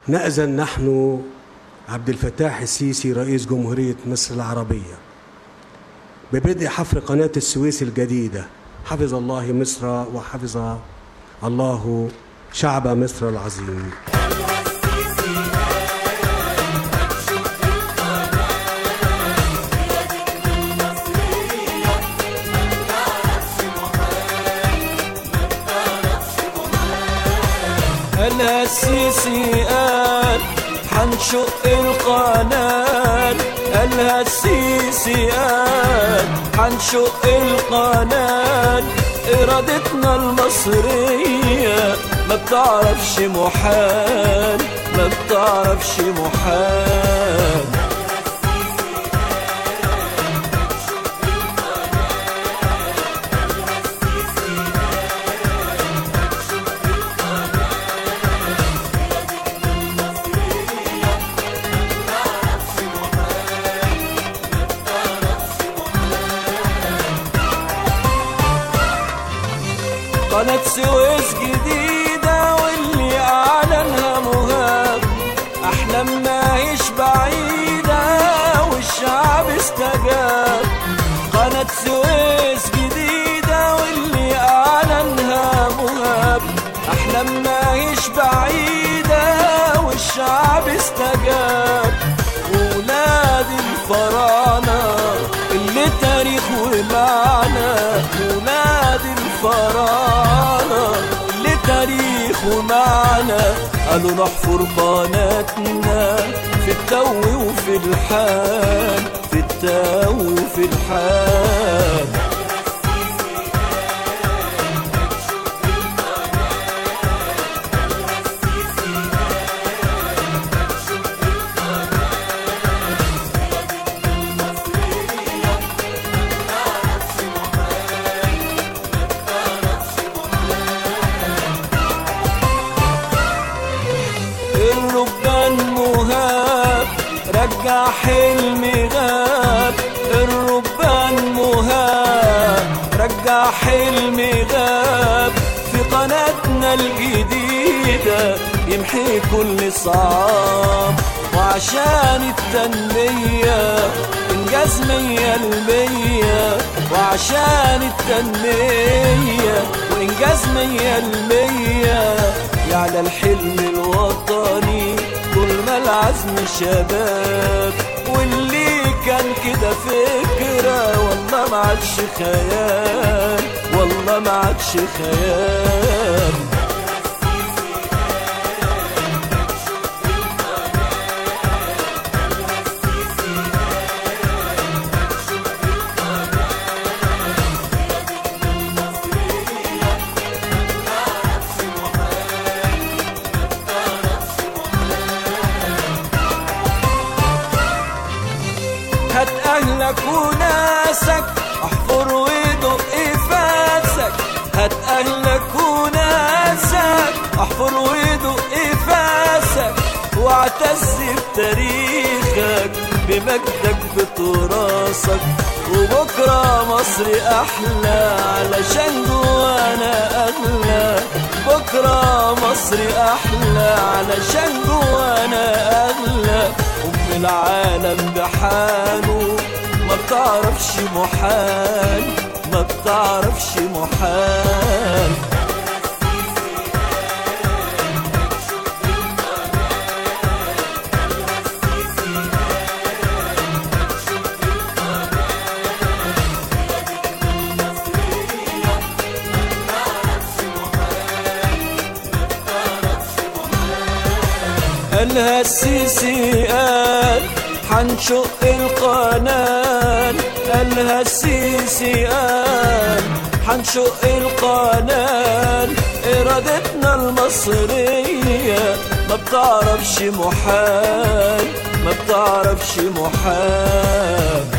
نأذن نحن عبد الفتاح السيسي رئيس جمهورية مصر العربية ببدء حفر قناة السويس الجديدة حفظ الله مصر وحفظ الله شعب مصر العظيم قالها السيسي قال حنشق القناة قالها السيسي قال حنشق القناة إرادتنا المصرية ما بتعرفش محال ما بتعرفش محال قناة سويس جديدة واللي أعلنها مهاب أحلامنا هيش بعيدة والشعب استجاب قناة سويس جديدة واللي أعلنها مهاب أحلامنا هيش بعيدة والشعب استجاب ولاد الفراعنة اللي تاريخ ومعنى ولاد الفراعنة اللي تاريخ ومعنى قالوا نحفر قناتنا في التو وفي الحال في التو وفي الحال الركبان مهاب رجع حلمي غاب الركبان مهاب رجع حلمي غاب في قناتنا الجديدة يمحي كل صعاب وعشان التنمية إنجاز مية المية وعشان التنمية وإنجاز مية المية يعلى الحلم الوطني طول ما العزم شباب واللي كان كده فكرة والله ما عادش خيال والله ما عادش خيال هات اهلك وناسك احفر ودق فاسك هات اهلك وناسك احفر ودق فاسك واعتز بتاريخك بمجدك بتراثك وبكرة مصر أحلى علشان جوانا أغلى بكرة مصر أحلى علشان جوانا أغلى أم العالم بحاله ما بتعرفش محال ما بتعرفش محال قالها السيسي قال حنشق القناة قالها السيسي قال حنشق القناة إرادتنا المصرية ما بتعرفش محال ما بتعرفش محال